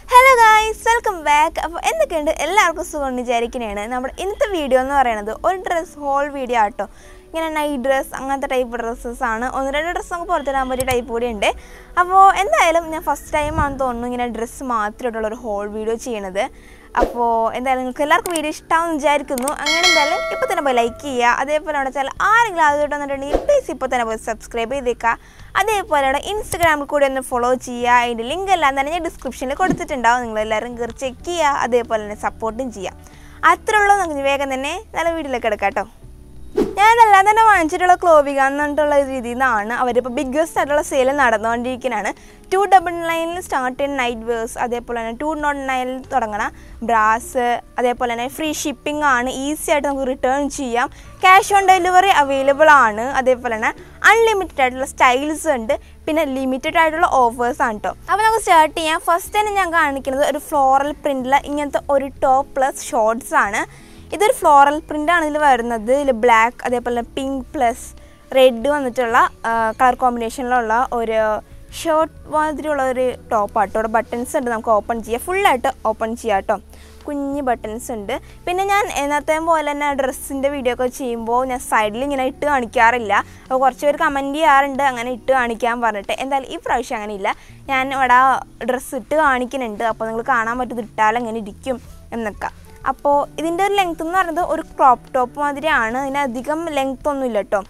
hello guys welcome back അപ്പോൾ എന്തൊക്കെയുണ്ട് എല്ലാവർക്കും സുഖം വിചാരിക്കുന്നതാണ് നമ്മുടെ ഇന്നത്തെ വീഡിയോ എന്ന് പറയുന്നത് ഒരു ഡ്രസ്സ് ഹോൾ വീഡിയോ ആട്ടോ ഇങ്ങനെ നൈറ്റ് ഡ്രസ്സ് അങ്ങനത്തെ ടൈപ്പ് ഡ്രസ്സസ് ആണ് ഒന്ന് രണ്ട് ഡ്രസ്സ് നമുക്ക് പുറത്തിടാൻ പറ്റിയ ടൈപ്പ് കൂടി ഉണ്ട് അപ്പോൾ എന്തായാലും ഞാൻ ഫസ്റ്റ് ടൈം ആണെന്ന് തോന്നുന്നു ഇങ്ങനെ ഡ്രസ്സ് മാത്രമായിട്ടുള്ള ഒരു ഹോൾ വീഡിയോ ചെയ്യണത് അപ്പോൾ എന്തായാലും നിങ്ങൾക്ക് എല്ലാവർക്കും വീഡിയോ ഇഷ്ടമാണെന്ന് വിചാരിക്കുന്നു അങ്ങനെ എന്തായാലും ഇപ്പോൾ തന്നെ പോയി ലൈക്ക് ചെയ്യുക അതേപോലെ അവിടെ വെച്ചാൽ ആരെങ്കിലും ആദ്യമായിട്ട് വന്നിട്ടുണ്ടെങ്കിൽ പ്ലീസ് ഇപ്പോൾ തന്നെ പോയി സബ്സ്ക്രൈബ് ചെയ്തേക്കുക അതേപോലെ അവിടെ ഇൻസ്റ്റഗ്രാമിൽ കൂടി ഒന്ന് ഫോളോ ചെയ്യുക അതിൻ്റെ ലിങ്ക് എല്ലാം തന്നെ ഞാൻ ഡിസ്ക്രിപ്ഷനിൽ കൊടുത്തിട്ടുണ്ടാവും നിങ്ങളെല്ലാവരും കയറി ചെക്ക് ചെയ്യുക അതേപോലെ തന്നെ സപ്പോർട്ടും ചെയ്യുക അത്രേ ഉള്ളൂ നമുക്ക് വേഗം തന്നെ നല്ല വീട്ടിലേക്ക് എടുക്കാം കേട്ടോ ഞാനെല്ലാം തന്നെ വാങ്ങിച്ചിട്ടുള്ള ക്ലോവിക എന്നിട്ടുള്ള രീതിയിൽ നിന്നാണ് അവരിപ്പോൾ ബിഗ്ഗസ്റ്റ് ആയിട്ടുള്ള സെയിൽ നടന്നുകൊണ്ടിരിക്കുന്നതാണ് ടു ഡബിൾ നയനിൽ സ്റ്റാർട്ട് ചെയ്യുന്ന നൈറ്റ് വേഴ്സ് അതേപോലെ തന്നെ ടു നോട്ട് നയനിൽ തുടങ്ങണ ബ്രാസ് അതേപോലെ തന്നെ ഫ്രീ ഷിപ്പിംഗ് ആണ് ഈസി ആയിട്ട് നമുക്ക് റിട്ടേൺ ചെയ്യാം ക്യാഷ് ഓൺ ഡെലിവറി അവൈലബിൾ ആണ് അതേപോലെ തന്നെ അൺലിമിറ്റഡ് ആയിട്ടുള്ള സ്റ്റൈൽസ് ഉണ്ട് പിന്നെ ലിമിറ്റഡ് ആയിട്ടുള്ള ഓഫേഴ്സ് ആണ് കേട്ടോ അപ്പോൾ നമുക്ക് സ്റ്റാർട്ട് ചെയ്യാം ഫസ്റ്റ് തന്നെ ഞാൻ കാണിക്കുന്നത് ഒരു ഫ്ലോറൽ പ്രിൻറ്റിൽ ഇങ്ങനത്തെ ഒരു ടോപ്പ് പ്ലസ് ഷോർട്സ് ആണ് ഇതൊരു ഫ്ലോറൽ പ്രിൻ്റ് ആണ് ഇതിൽ വരുന്നത് ഇതിൽ ബ്ലാക്ക് അതേപോലെ പിങ്ക് പ്ലസ് റെഡ് വന്നിട്ടുള്ള കളർ കോമ്പിനേഷനിലുള്ള ഒരു ഷർട്ട് മാതിരിയുള്ള ഒരു ടോപ്പാട്ടോ ഇവിടെ ബട്ടൺസ് ഉണ്ട് നമുക്ക് ഓപ്പൺ ചെയ്യാം ഫുള്ളായിട്ട് ഓപ്പൺ ചെയ്യാം കേട്ടോ കുഞ്ഞ് ബട്ടൺസ് ഉണ്ട് പിന്നെ ഞാൻ എന്നത്തെ പോലെ തന്നെ ഡ്രസ്സിൻ്റെ വീഡിയോ ഒക്കെ ചെയ്യുമ്പോൾ ഞാൻ സൈഡിൽ ഇങ്ങനെ ഇട്ട് കാണിക്കാറില്ല അപ്പോൾ കുറച്ച് പേര് കമൻറ്റ് ചെയ്യാറുണ്ട് അങ്ങനെ ഇട്ട് കാണിക്കാൻ പറഞ്ഞിട്ട് എന്തായാലും ഈ പ്രാവശ്യം അങ്ങനെ ഇല്ല ഞാൻ ഇവിടെ ഡ്രസ്സ് ഇട്ട് കാണിക്കുന്നുണ്ട് അപ്പോൾ നിങ്ങൾ കാണാൻ പറ്റും ഇട്ടാൽ എങ്ങനെ ഇരിക്കും എന്നൊക്കെ അപ്പോൾ ഇതിൻ്റെ ഒരു ലെങ്ത് എന്ന് പറയുന്നത് ഒരു ക്രോപ്പ് ടോപ്പ് മാതിരിയാണ് ഇതിന് അധികം ലെങ്ത് ഒന്നും ഇല്ല കേട്ടോ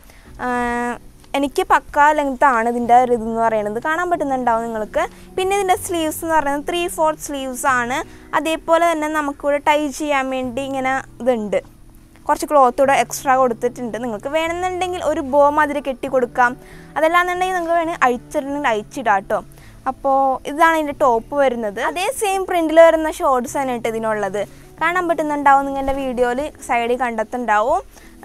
എനിക്ക് പക്ക ലെങ്ത് ആണ് ഇതിൻ്റെ ഒരു ഇതെന്ന് പറയുന്നത് കാണാൻ പറ്റുന്നുണ്ടാവും നിങ്ങൾക്ക് പിന്നെ ഇതിൻ്റെ സ്ലീവ്സ് എന്ന് പറയുന്നത് ത്രീ ഫോർത്ത് സ്ലീവ്സ് ആണ് അതേപോലെ തന്നെ നമുക്കിവിടെ ടൈ ചെയ്യാൻ വേണ്ടി ഇങ്ങനെ ഇതുണ്ട് കുറച്ച് ക്ലോത്ത് കൂടെ എക്സ്ട്രാ കൊടുത്തിട്ടുണ്ട് നിങ്ങൾക്ക് വേണമെന്നുണ്ടെങ്കിൽ ഒരു ബോ മാതിരി കെട്ടി കൊടുക്കാം അതല്ലാന്നുണ്ടെങ്കിൽ നിങ്ങൾക്ക് വേണമെങ്കിൽ അഴിച്ചിട്ടുണ്ടെങ്കിൽ അഴിച്ചിടാം കേട്ടോ അപ്പോൾ ഇതാണ് ഇതിൻ്റെ ടോപ്പ് വരുന്നത് അതേ സെയിം പ്രിൻറ്റിൽ വരുന്ന ഷോർട്സ് തന്നെ കേട്ടോ ഇതിനുള്ളത് കാണാൻ പറ്റുന്നുണ്ടാവും നിങ്ങളുടെ വീഡിയോയിൽ സൈഡിൽ കണ്ടെത്തുണ്ടാവും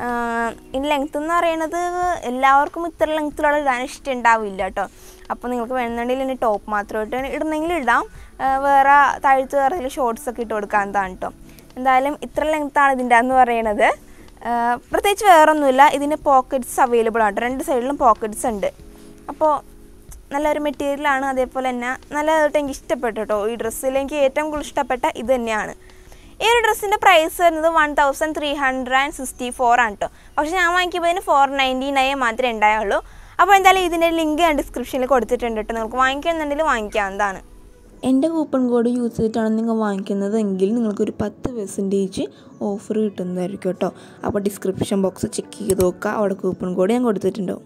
ഇനി ലെങ്ത്ത് എന്ന് പറയുന്നത് എല്ലാവർക്കും ഇത്ര ലെങ്ത്തിലുള്ള ഇടാൻ ഇഷ്ടം ഉണ്ടാവില്ല കേട്ടോ അപ്പോൾ നിങ്ങൾക്ക് വേണമെന്നുണ്ടെങ്കിൽ ഇനി ടോപ്പ് മാത്രമായിട്ട് ഇടണമെങ്കിൽ ഇടാം വേറെ താഴ്ത്ത് വേറെ ഷോർട്സ് ഒക്കെ ഇട്ട് കൊടുക്കാവുന്നതാണ് കേട്ടോ എന്തായാലും ഇത്ര ലെങ്ത്താണ് ഇതിൻ്റെ എന്ന് പറയുന്നത് പ്രത്യേകിച്ച് വേറൊന്നുമില്ല ഇതിന് പോക്കറ്റ്സ് അവൈലബിൾ ആണ് രണ്ട് സൈഡിലും പോക്കറ്റ്സ് ഉണ്ട് അപ്പോൾ നല്ലൊരു മെറ്റീരിയലാണ് അതേപോലെ തന്നെ നല്ലതായിട്ട് എനിക്ക് ഇഷ്ടപ്പെട്ടു കേട്ടോ ഈ ഡ്രസ്സിൽ എനിക്ക് ഏറ്റവും കൂടുതൽ ഇഷ്ടപ്പെട്ട ഇത് തന്നെയാണ് ഈ ഒരു ഡ്രസ്സിൻ്റെ പ്രൈസ് വരുന്നത് one thousand three hundred and sixty four ആണ് കേട്ടോ പക്ഷേ ഞാൻ വാങ്ങിക്കുമ്പോൾ ഫോർ നയൻറ്റി നയൻ മാത്രമേ ഉണ്ടായുള്ളൂ അപ്പോൾ എന്തായാലും ഇതിൻ്റെ ലിങ്ക് ഞാൻ ഡിസ്ക്രിപ്ഷനിൽ കൊടുത്തിട്ടുണ്ട് കേട്ടോ നിങ്ങൾക്ക് വാങ്ങിക്കുന്നുണ്ടെങ്കിൽ വാങ്ങിക്കാവുന്നതാണ് എൻ്റെ കൂപ്പൺ കോഡ് യൂസ് ചെയ്തിട്ടാണ് നിങ്ങൾ വാങ്ങിക്കുന്നതെങ്കിൽ നിങ്ങൾക്കൊരു പത്ത് പെർസെൻറ്റേജ് ഓഫർ കിട്ടുന്നതായിരിക്കും കേട്ടോ അപ്പോൾ ഡിസ്ക്രിപ്ഷൻ ബോക്സ് ചെക്ക് ചെയ്ത് നോക്കുക അവിടെ കൂപ്പൺ കോഡ് ഞാൻ കൊടുത്തിട്ടുണ്ടാവും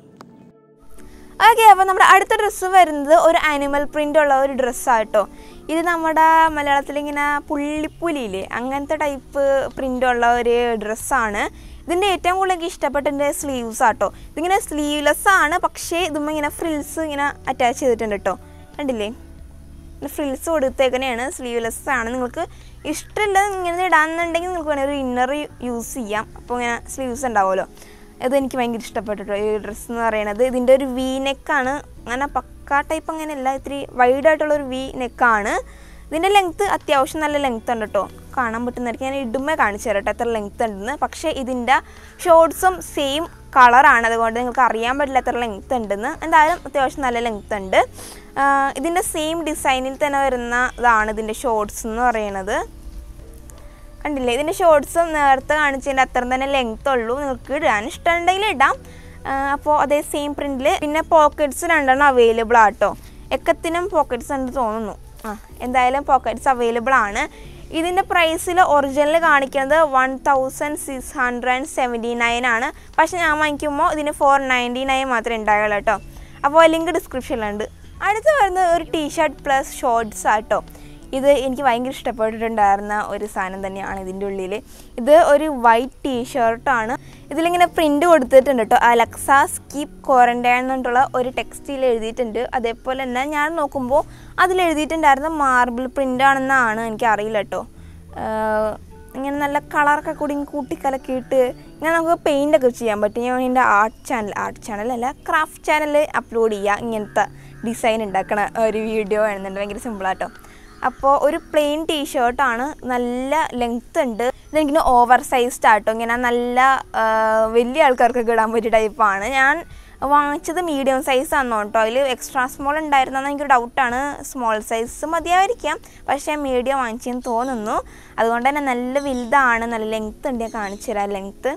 ഓക്കെ അപ്പോൾ നമ്മുടെ അടുത്ത ഡ്രസ്സ് വരുന്നത് ഒരു ആനിമൽ പ്രിൻ്റ് ഉള്ള ഒരു ഡ്രസ്സാട്ടോ ഇത് നമ്മുടെ മലയാളത്തിൽ ഇങ്ങനെ പുള്ളിപ്പുലിയില്ലേ അങ്ങനത്തെ ടൈപ്പ് പ്രിൻ്റ് ഉള്ള ഒരു ഡ്രസ്സാണ് ഇതിൻ്റെ ഏറ്റവും കൂടുതൽ എനിക്ക് ഇഷ്ടപ്പെട്ടതിൻ്റെ സ്ലീവ്സ് ആട്ടോ ഇതിങ്ങനെ സ്ലീവ്ലെസ് ആണ് പക്ഷേ ഇതുമ്പോൾ ഇങ്ങനെ ഫ്രിൽസ് ഇങ്ങനെ അറ്റാച്ച് ചെയ്തിട്ടുണ്ട് കേട്ടോ കണ്ടില്ലേ ഫ്രിൽസ് കൊടുത്തേക്കനെയാണ് സ്ലീവ്ലെസ് ആണ് നിങ്ങൾക്ക് ഇഷ്ടമില്ല ഇങ്ങനെ ഇടാന്നുണ്ടെങ്കിൽ നിങ്ങൾക്ക് വേണമെങ്കിൽ ഒരു ഇന്നർ യൂസ് ചെയ്യാം അപ്പോൾ ഇങ്ങനെ സ്ലീവ്സ് ഉണ്ടാവുമല്ലോ ഇതെനിക്ക് ഭയങ്കര ഇഷ്ടപ്പെട്ടിട്ടോ ഈ ഡ്രസ്സ് എന്ന് പറയുന്നത് ഇതിൻ്റെ ഒരു വി നെക്കാണ് അങ്ങനെ പക്ക ടൈപ്പ് അങ്ങനെയല്ല ഇത്തിരി വൈഡായിട്ടുള്ള ഒരു വി നെക്കാണ് ഇതിൻ്റെ ലെങ്ത്ത് അത്യാവശ്യം നല്ല ലെങ്ത്ത് ഉണ്ട് കേട്ടോ കാണാൻ പറ്റുന്നതായിരിക്കും ഞാൻ ഇടുമ്പോൾ കാണിച്ചു തരട്ടെ എത്ര ലെങ്ത്ത് ഉണ്ടെന്ന് പക്ഷേ ഇതിൻ്റെ ഷോർട്സും സെയിം കളറാണ് അതുകൊണ്ട് നിങ്ങൾക്ക് അറിയാൻ പറ്റില്ല എത്ര ലെങ്ത്ത് ഉണ്ടെന്ന് എന്തായാലും അത്യാവശ്യം നല്ല ലെങ്ത്ത് ഉണ്ട് ഇതിൻ്റെ സെയിം ഡിസൈനിൽ തന്നെ വരുന്ന ഇതാണ് ഇതിൻ്റെ ഷോർട്സ് എന്ന് പറയുന്നത് കണ്ടില്ലേ ഇതിൻ്റെ ഷോർട്സും നേരത്തെ കാണിച്ചതിൻ്റെ അത്ര തന്നെ ലെങ്ത് ഉള്ളൂ നിങ്ങൾക്ക് ഇടാൻ ഇഷ്ടമുണ്ടെങ്കിൽ ഇടാം അപ്പോൾ അതേ സെയിം പ്രിൻറ്റിൽ പിന്നെ പോക്കറ്റ്സ് രണ്ടെണ്ണം അവൈലബിൾ ആട്ടോ എക്കത്തിനും പോക്കറ്റ്സ് ഉണ്ട് തോന്നുന്നു ആ എന്തായാലും പോക്കറ്റ്സ് അവൈലബിൾ ആണ് ഇതിൻ്റെ പ്രൈസിൽ ഒറിജിനൽ കാണിക്കുന്നത് one thousand six hundred and seventy nine ആണ് പക്ഷേ ഞാൻ വാങ്ങിക്കുമ്പോൾ ഇതിന് ഫോർ നയൻറ്റി നയൻ മാത്രമേ ഉണ്ടായുള്ളൂ കേട്ടോ അപ്പോൾ ലിങ്ക് ഡിസ്ക്രിപ്ഷനിലുണ്ട് അടുത്ത് വരുന്നത് ഒരു ടീഷർട്ട് പ്ലസ് ഷോർട്സ് ആട്ടോ ഇത് എനിക്ക് ഭയങ്കര ഇഷ്ടപ്പെട്ടിട്ടുണ്ടായിരുന്ന ഒരു സാധനം തന്നെയാണ് ഇതിൻ്റെ ഉള്ളിൽ ഇത് ഒരു വൈറ്റ് ടീ ഷർട്ടാണ് ഇതിലിങ്ങനെ പ്രിൻ്റ് കൊടുത്തിട്ടുണ്ട് കേട്ടോ അലക്സ സ്കീപ്പ് ക്വാറൻറ്റൈൻ എന്നിട്ടുള്ള ഒരു ടെക്സ്റ്റിൽ എഴുതിയിട്ടുണ്ട് അതേപോലെ തന്നെ ഞാൻ നോക്കുമ്പോൾ അതിൽ എഴുതിയിട്ടുണ്ടായിരുന്ന മാർബിൾ പ്രിൻ്റ് ആണെന്നാണ് എനിക്ക് അറിയില്ല കേട്ടോ ഇങ്ങനെ നല്ല കളറൊക്കെ കൂടി കൂട്ടിക്കലക്കിയിട്ട് ഇങ്ങനെ നമുക്ക് പെയിൻ്റ് ഒക്കെ ചെയ്യാൻ പറ്റും ഞാൻ എൻ്റെ ആർട്ട് ചാനൽ ആർട്ട് ചാനലല്ല ക്രാഫ്റ്റ് ചാനൽ അപ്ലോഡ് ചെയ്യുക ഇങ്ങനത്തെ ഡിസൈൻ ഉണ്ടാക്കണ ഒരു വീഡിയോ ആണെന്നുണ്ട് ഭയങ്കര സിമ്പിളാട്ടോ അപ്പോൾ ഒരു പ്ലെയിൻ ടീഷർട്ടാണ് നല്ല ലെങ്ത് ഉണ്ട് ഇതെനിക്കിങ്ങനെ ഓവർ സൈസ്ഡ് ആട്ടോ ഇങ്ങനെ നല്ല വലിയ ആൾക്കാർക്കൊക്കെ ഇടാൻ പറ്റിയ ടൈപ്പാണ് ഞാൻ വാങ്ങിച്ചത് മീഡിയം സൈസ് ആണെന്നോ കേട്ടോ അതിൽ എക്സ്ട്രാ സ്മോൾ ഉണ്ടായിരുന്നെന്ന് എനിക്കൊരു ഡൗട്ടാണ് സ്മോൾ സൈസ് മതിയായിരിക്കാം പക്ഷേ മീഡിയം വാങ്ങിച്ചെന്ന് തോന്നുന്നു അതുകൊണ്ട് തന്നെ നല്ല വലുതാണ് നല്ല ലെങ്ത്ത് ഉണ്ട് ഞാൻ കാണിച്ചു തരാം ലെങ്ത്ത്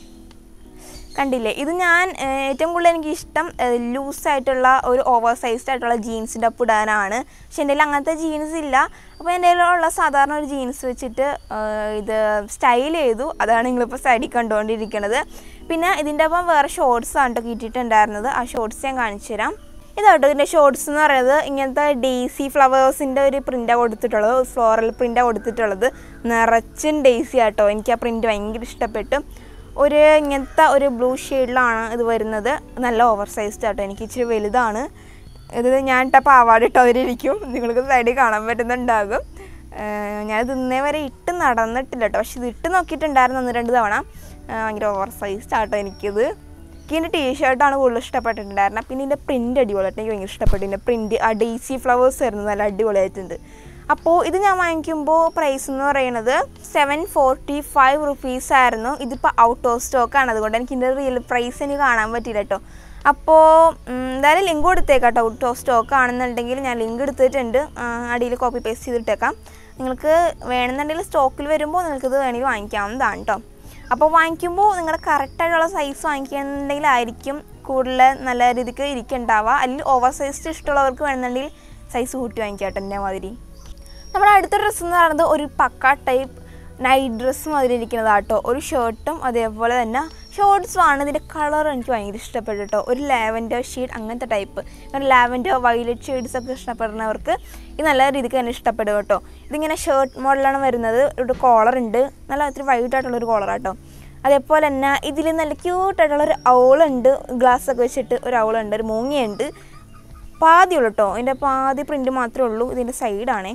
കണ്ടില്ലേ ഇത് ഞാൻ ഏഹ്, ഏറ്റവും കൂടുതൽ എനിക്ക് ഇഷ്ടം ലൂസായിട്ടുള്ള ഒരു ഓവർ സൈസ്ഡ് ആയിട്ടുള്ള ജീൻസിൻ്റെ ഒപ്പം ഇടാനാണ് പക്ഷെ എൻ്റെ കയ്യിൽ അങ്ങനത്തെ ജീൻസ് ഇല്ല അപ്പോൾ എൻ്റെ കയ്യിലുള്ള സാധാരണ ഒരു ജീൻസ് വെച്ചിട്ട് ഏഹ്, ഇത് സ്റ്റൈൽ ചെയ്തു അതാണ് നിങ്ങളിപ്പോൾ സൈഡിൽ കണ്ടുകൊണ്ടിരിക്കുന്നത് പിന്നെ ഇതിൻ്റെ ഒപ്പം വേറെ ഷോർട്സ് ആണ് കേട്ടോ കിട്ടിയിട്ടുണ്ടായിരുന്നത് ആ ഷോർട്സ് ഞാൻ കാണിച്ചു തരാം ഇതാട്ടോ ഇതിൻ്റെ ഷോർട്സ് എന്ന് പറയുന്നത് ഇങ്ങനത്തെ ഡെയ്സി ഫ്ലവേഴ്സിൻ്റെ ഒരു പ്രിൻ്റാണ് കൊടുത്തിട്ടുള്ളത് ഫ്ലോറൽ പ്രിൻ്റാണ് കൊടുത്തിട്ടുള്ളത് നിറച്ചും ഡെയ്സി ആട്ടോ എനിക്ക് ആ പ്രിൻ്റ് ഭയങ്കര ഇഷ്ടപ്പെട്ടു ഒരു ഇങ്ങനത്തെ ഒരു ബ്ലൂ ഷെയ്ഡിലാണ് ഇത് വരുന്നത് നല്ല ഓവർ സൈസ്ഡ് ആട്ടോ എനിക്ക് ഇച്ചിരി വലുതാണ് ഇത് ഞാൻ ഇട്ട പാവാട ഇട്ടവരിരിക്കും നിങ്ങൾക്ക് സൈഡിൽ കാണാൻ പറ്റുന്നുണ്ടാകും ഏഹ് ഞാനിത് ഇന്നേ വരെ ഇട്ട് നടന്നിട്ടില്ല കേട്ടോ പക്ഷെ ഇത് ഇട്ട് നോക്കിയിട്ടുണ്ടായിരുന്നു ഒന്ന് രണ്ട് തവണ ഏഹ് ഭയങ്കര ഓവർ സൈസ്ഡ് ആട്ടോ എനിക്കിത് എനിക്ക് ഇതിൻ്റെ ടീഷർട്ടാണ് കൂടുതൽ ഇഷ്ടപ്പെട്ടിട്ടുണ്ടായിരുന്നത് പിന്നെ ഇതിൻ്റെ പ്രിൻ്റ് അടിപൊളിയായിട്ട് എനിക്ക് ഭയങ്കര ഇഷ്ടപ്പെട്ടു ഇതിൻ്റെ പ്രിൻ്റ് ആ ഡെയ്സി ഫ്ലവേഴ്സ് വരുന്നത് നല്ല അടിപൊളിയായിട്ടുണ്ട് അപ്പോൾ ഇത് ഞാൻ വാങ്ങിക്കുമ്പോൾ പ്രൈസ് എന്ന് പറയുന്നത് സെവൻ ഫോർട്ടി ഫൈവ് റുപ്പീസ് ആയിരുന്നു ഇതിപ്പോൾ ഔട്ട് ഓഫ് സ്റ്റോക്കാണ് അതുകൊണ്ട് എനിക്ക് ഇതിൻ്റെ റിയൽ പ്രൈസ് എനിക്ക് കാണാൻ പറ്റില്ല കേട്ടോ അപ്പോൾ ഉം, എന്തായാലും ലിങ്ക് കൊടുത്തേക്കാം ഔട്ട് ഓഫ് സ്റ്റോക്ക് ആണെന്നുണ്ടെങ്കിൽ ഞാൻ ലിങ്ക് എടുത്തിട്ടുണ്ട് അടിയിൽ കോപ്പി പേസ്റ്റ് ചെയ്തിട്ടേക്കാം നിങ്ങൾക്ക് വേണമെന്നുണ്ടെങ്കിൽ സ്റ്റോക്കിൽ വരുമ്പോൾ നിങ്ങൾക്കിത് വേണമെങ്കിൽ വാങ്ങിക്കാവുന്നതാണ് കേട്ടോ അപ്പോൾ വാങ്ങിക്കുമ്പോൾ നിങ്ങളുടെ കറക്റ്റായിട്ടുള്ള സൈസ് വാങ്ങിക്കുകയാണെന്നുണ്ടെങ്കിൽ ആയിരിക്കും കൂടുതൽ നല്ല രീതിക്ക് ഇരിക്കുന്നുണ്ടാവുക അല്ലെങ്കിൽ ഓവർ സൈസ് ഇഷ്ടമുള്ളവർക്ക് വേണമെന്നുണ്ടെങ്കിൽ സൈസ് കൂട്ടി വാങ്ങിക്കാം കേട്ടോ എൻ്റെ മാതിരി നമ്മുടെ അടുത്ത ഡ്രസ്സ് എന്ന് പറയുന്നത് ഒരു പക്ക ടൈപ്പ് നൈറ്റ് ഡ്രസ്സ് മാതിരി ഇരിക്കുന്നതാട്ടോ ഒരു ഷർട്ടും അതേപോലെ തന്നെ ഷോർട്സും ആണ് ഇതിൻ്റെ കളർ എനിക്ക് ഭയങ്കര ഇഷ്ടപ്പെട്ടു കേട്ടോ ഒരു ലാവൻഡർ ഷെയ്ഡ് അങ്ങനത്തെ ടൈപ്പ് കാരണം ലാവൻഡർ വയലറ്റ് ഷെയ്ഡ്സ് ഒക്കെ ഇഷ്ടപ്പെടുന്നവർക്ക് ഇത് നല്ല രീതിക്ക് തന്നെ ഇഷ്ടപ്പെടും കേട്ടോ ഇതിങ്ങനെ ഷർട്ട് മോഡലാണ് വരുന്നത് ഒരു കോളർ ഉണ്ട് നല്ല ഒത്തിരി വൈറ്റ് ആയിട്ടുള്ള ഒരു കോളറാട്ടോ അതേപോലെ തന്നെ ഇതിൽ നല്ല ക്യൂട്ടായിട്ടുള്ള ഒരു ഔളുണ്ട് ഗ്ലാസ് ഒക്കെ വെച്ചിട്ട് ഒരു ഔളുണ്ട് ഒരു മൂങ്ങയുണ്ട് പാതിയുള്ളൂ കേട്ടോ ഇതിൻ്റെ പാതി പ്രിൻറ്റ് മാത്രമേ ഉള്ളൂ ഇതിൻ്റെ സൈഡാണേ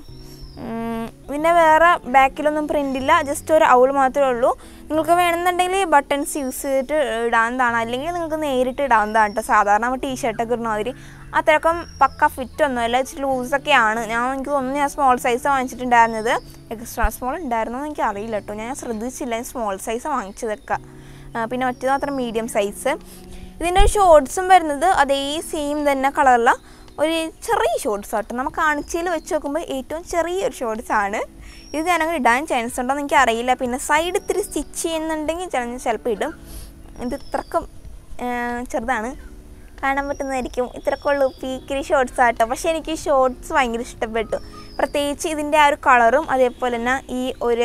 ഉം, പിന്നെ വേറെ ബാക്കിലൊന്നും പ്രിൻ്റ് ഇല്ല ജസ്റ്റ് ഒരു ഔൾ മാത്രമേ ഉള്ളൂ നിങ്ങൾക്ക് വേണമെന്നുണ്ടെങ്കിൽ ബട്ടൺസ് യൂസ് ചെയ്തിട്ട് ഇടാവുന്നതാണ് അല്ലെങ്കിൽ നിങ്ങൾക്ക് നേരിട്ട് ഇടാവുന്നതാണ് കേട്ടോ സാധാരണ നമ്മൾ ടീഷർട്ടൊക്കെ ഇടുന്ന മാതിരി അത്രയ്ക്കും പക്ക ഫിറ്റ് ഒന്നുമല്ല ഇച്ചിരി ലൂസൊക്കെയാണ് ഞാൻ എനിക്ക് തോന്നുന്നു ഞാൻ സ്മോൾ സൈസ് വാങ്ങിച്ചിട്ടുണ്ടായിരുന്നത് എക്സ്ട്രാ സ്മോൾ ഉണ്ടായിരുന്നോ എന്ന് എനിക്ക് അറിയില്ല കേട്ടോ ഞാൻ ശ്രദ്ധിച്ചില്ല ഞാൻ സ്മോൾ സൈസ് വാങ്ങിച്ചതൊക്കെ ആ, പിന്നെ മറ്റേത് മാത്രം മീഡിയം സൈസ് ഇതിൻ്റെ ഒരു ഷോർട്സും വരുന്നത് അതേ സെയിം തന്നെ കളറുള്ള ഒരു ചെറിയ ഷോർട്സ് ആട്ടോ നമുക്ക് കാണിച്ചയിൽ വെച്ച് നോക്കുമ്പോൾ ഏറ്റവും ചെറിയൊരു ഷോർട്സ് ആണ് ഇത് ഞാനങ്ങനെ ഇടാൻ ചാൻസ് ഉണ്ടോ എന്ന് എനിക്ക് അറിയില്ല പിന്നെ സൈഡ് ഇത്തിരി സ്റ്റിച്ച് ചെയ്യുന്നുണ്ടെങ്കിൽ ചില ചിലപ്പോൾ ഇടും ഇത് ഇത്രക്കും ആ, ചെറുതാണ് കാണാൻ പറ്റുന്നതായിരിക്കും ഇത്രയൊക്കെ ഉള്ളൂ പീക്കിരി ഷോർട്സ് ആട്ടോ പക്ഷേ എനിക്ക് ഷോർട്സ് ഭയങ്കര ഇഷ്ടപ്പെട്ടു പ്രത്യേകിച്ച് ഇതിൻ്റെ ആ ഒരു കളറും അതേപോലെ തന്നെ ഈ ഒരു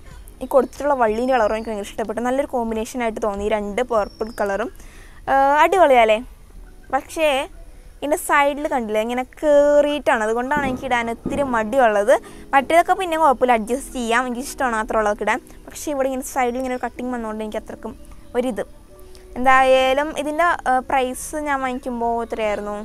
ഈ കൊടുത്തിട്ടുള്ള വള്ളീൻ്റെ കളറും എനിക്ക് ഭയങ്കര ഇഷ്ടപ്പെട്ടു നല്ലൊരു കോമ്പിനേഷൻ ആയിട്ട് തോന്നി ഈ രണ്ട് പർപ്പിൾ കളറും അടിപൊളിയല്ലേ പക്ഷേ ഇതിൻ്റെ സൈഡിൽ കണ്ടില്ലേ ഇങ്ങനെ കയറിയിട്ടാണ് അതുകൊണ്ടാണ് എനിക്ക് ഇടാൻ ഒത്തിരി മടിയുള്ളത് മറ്റേതൊക്കെ പിന്നെ കുഴപ്പമില്ല അഡ്ജസ്റ്റ് ചെയ്യാം എനിക്ക് ഇഷ്ടമാണ് അത്ര ഉള്ളതൊക്കെ ഇടാൻ പക്ഷേ ഇവിടെ ഇങ്ങനെ സൈഡിൽ ഇങ്ങനെ ഒരു കട്ടിങ് വന്നുകൊണ്ട് എനിക്ക് അത്രക്കും ഒരിത് എന്തായാലും ഇതിൻ്റെ പ്രൈസ് ഞാൻ വാങ്ങിക്കുമ്പോൾ എത്രയായിരുന്നു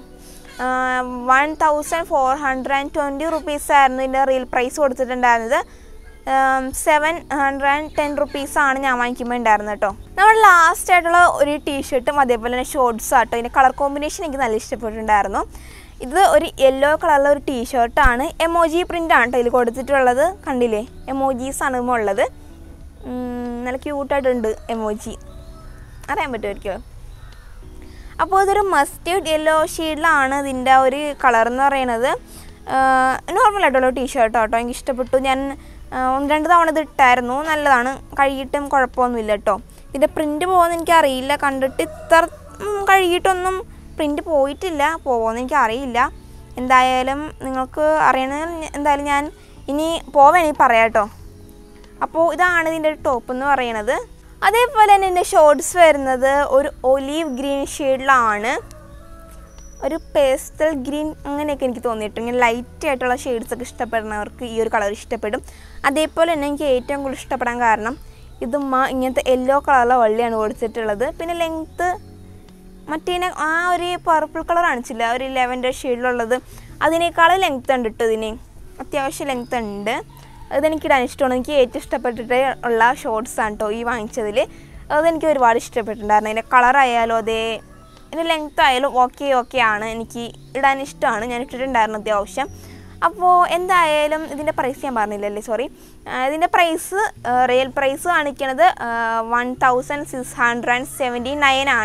one thousand four hundred and twenty rupees ആയിരുന്നു ഇതിൻ്റെ റിയൽ പ്രൈസ് കൊടുത്തിട്ടുണ്ടായിരുന്നത് സെവൻ ഹൺഡ്രഡ് ആൻഡ് ടെൻ റുപ്പീസാണ് ഞാൻ വാങ്ങിക്കുമ്പോൾ ഉണ്ടായിരുന്നത് കേട്ടോ നമ്മുടെ ലാസ്റ്റ് ആയിട്ടുള്ള ഒരു ടീഷർട്ടും അതേപോലെ തന്നെ ഷോർട്ട്സും ആട്ടോ ഇതിൻ്റെ കളർ കോമ്പിനേഷൻ എനിക്ക് നല്ല ഇഷ്ടപ്പെട്ടിട്ടുണ്ടായിരുന്നു ഇത് ഒരു യെല്ലോ കളറിലെ ഒരു ടീഷർട്ടാണ് എമോജി പ്രിൻ്റ് ആണ് കേട്ടോ ഇതിൽ കൊടുത്തിട്ടുള്ളത് കണ്ടില്ലേ എമോജീസ് ആണ് ഇതിൽ ഉള്ളത് ഉം, നല്ല ക്യൂട്ടായിട്ടുണ്ട് എമോജി അറിയാൻ പറ്റുമായിരിക്കുമോ അപ്പോൾ ഇതൊരു മസ്റ്റേഡ് യെല്ലോ ഷെയ്ഡിലാണ് ഇതിൻ്റെ ഒരു കളർ എന്ന് പറയുന്നത് നോർമൽ ആയിട്ടുള്ള ടീഷർട്ട് കേട്ടോ എനിക്ക് ഇഷ്ടപ്പെട്ടു ഞാൻ ആ, ഒന്ന് രണ്ട് തവണ ഇത് ഇട്ടായിരുന്നു നല്ലതാണ് കഴുകിയിട്ടും കുഴപ്പമൊന്നുമില്ല കേട്ടോ ഇതിൻ്റെ പ്രിൻറ്റ് പോകുമെന്ന് എനിക്കറിയില്ല കണ്ടിട്ട് ഇത്ര ഉം, കഴുകിയിട്ടൊന്നും പ്രിൻറ്റ് പോയിട്ടില്ല പോകുമെന്ന് എനിക്കറിയില്ല എന്തായാലും നിങ്ങൾക്ക് അറിയണമെങ്കിൽ എന്തായാലും ഞാൻ ഇനി പോവേണമെങ്കിൽ പറയാം കേട്ടോ അപ്പോൾ ഇതാണ് ഇതിൻ്റെ ഒരു ടോപ്പ് എന്ന് പറയുന്നത് അതേപോലെ തന്നെ എൻ്റെ ഷോർട്സ് വരുന്നത് ഒരു ഒലീവ് ഗ്രീൻ ഷെയ്ഡിലാണ് ഒരു പേസ്റ്റൽ ഗ്രീൻ അങ്ങനെയൊക്കെ എനിക്ക് തോന്നിയിട്ട് ഇങ്ങനെ ലൈറ്റ് ആയിട്ടുള്ള ഷെയ്ഡ്സ് ഒക്കെ ഇഷ്ടപ്പെടുന്നവർക്ക് ഈ ഒരു കളർ ഇഷ്ടപ്പെടും അതേപോലെ തന്നെ എനിക്ക് ഏറ്റവും കൂടുതൽ ഇഷ്ടപ്പെടാൻ കാരണം ഇത് മ ഇങ്ങനത്തെ യെല്ലോ കളറിലെ വള്ളിയാണ് കൊടുത്തിട്ടുള്ളത് പിന്നെ ലെങ്ത്ത് മറ്റേനെ ആ ഒരു പർപ്പിൾ കളർ കാണിച്ചില്ല ഒരു ലെവൻ്റെ ഷെയ്ഡിലുള്ളത് അതിനേക്കാളും ലെങ്ത്ത് ഉണ്ട് കേട്ടോ ഇതിന് അത്യാവശ്യം ലെങ്ത്ത് ഉണ്ട് അതെനിക്കിടാൻ ഇഷ്ടമാണ് എനിക്ക് ഏറ്റവും ഇഷ്ടപ്പെട്ടിട്ട് ഉള്ള ഷോർട്സ് ആണ് കേട്ടോ ഈ വാങ്ങിച്ചതിൽ അതെനിക്ക് ഒരുപാട് ഇഷ്ടപ്പെട്ടിട്ടുണ്ടായിരുന്നു അതിൻ്റെ കളറായാലും അതേ ഇതിൻ്റെ ലെങ്ത്ത് ആയാലും ഓക്കെ ഓക്കെ ആണ് എനിക്ക് ഇടാൻ ഇഷ്ടമാണ് ഞാൻ ഇട്ടിട്ടുണ്ടായിരുന്നു അത്യാവശ്യം അപ്പോൾ എന്തായാലും ഇതിൻ്റെ പ്രൈസ് ഞാൻ പറഞ്ഞില്ലല്ലേ സോറി ഇതിൻ്റെ പ്രൈസ് റിയൽ പ്രൈസ് കാണിക്കണത് one thousand six hundred and seventy nine ആണ്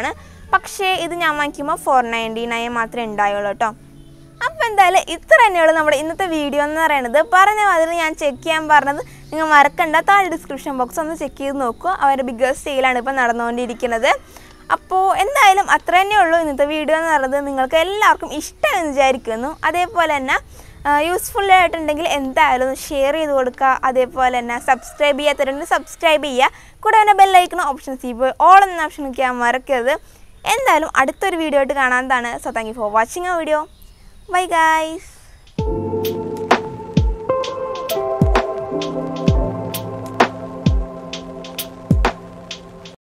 പക്ഷേ ഇത് ഞാൻ വാങ്ങിക്കുമ്പോൾ ഫോർ നയൻറ്റി നയൻ മാത്രമേ ഉണ്ടായുള്ളൂ കേട്ടോ അപ്പോൾ എന്തായാലും ഇത്ര തന്നെയുള്ളൂ നമ്മുടെ ഇന്നത്തെ വീഡിയോ എന്ന് പറയുന്നത് പറഞ്ഞ മാതിരി ഞാൻ ചെക്ക് ചെയ്യാൻ പറഞ്ഞത് നിങ്ങൾ മറക്കണ്ട താഴെ ഡിസ്ക്രിപ്ഷൻ ബോക്സ് ഒന്ന് ചെക്ക് ചെയ്ത് നോക്കുക അവരുടെ ബിഗ്ഗസ്റ്റ് സെയിലാണ് ഇപ്പോൾ നടന്നുകൊണ്ടിരിക്കുന്നത് അപ്പോൾ എന്തായാലും അത്ര തന്നെ ഉള്ളൂ ഇന്നത്തെ വീഡിയോ എന്ന് പറയുന്നത് നിങ്ങൾക്ക് എല്ലാവർക്കും ഇഷ്ടമെന്ന് വിചാരിക്കുന്നു അതേപോലെ തന്നെ യൂസ്ഫുൾ ആയിട്ടുണ്ടെങ്കിൽ എന്തായാലും ഷെയർ ചെയ്ത് കൊടുക്കുക അതേപോലെ തന്നെ സബ്സ്ക്രൈബ് ചെയ്യാത്തവരുണ്ടെങ്കിൽ സബ്സ്ക്രൈബ് ചെയ്യുക കൂടെ തന്നെ ബെല്ലൈക്കണ ഓപ്ഷൻസ് ഇപ്പോൾ ഓൾ എന്ന ഓപ്ഷൻ നോക്കിയാൽ മറക്കരുത് എന്തായാലും അടുത്തൊരു വീഡിയോ ആയിട്ട് കാണാൻ so thank you for watching a video bye guys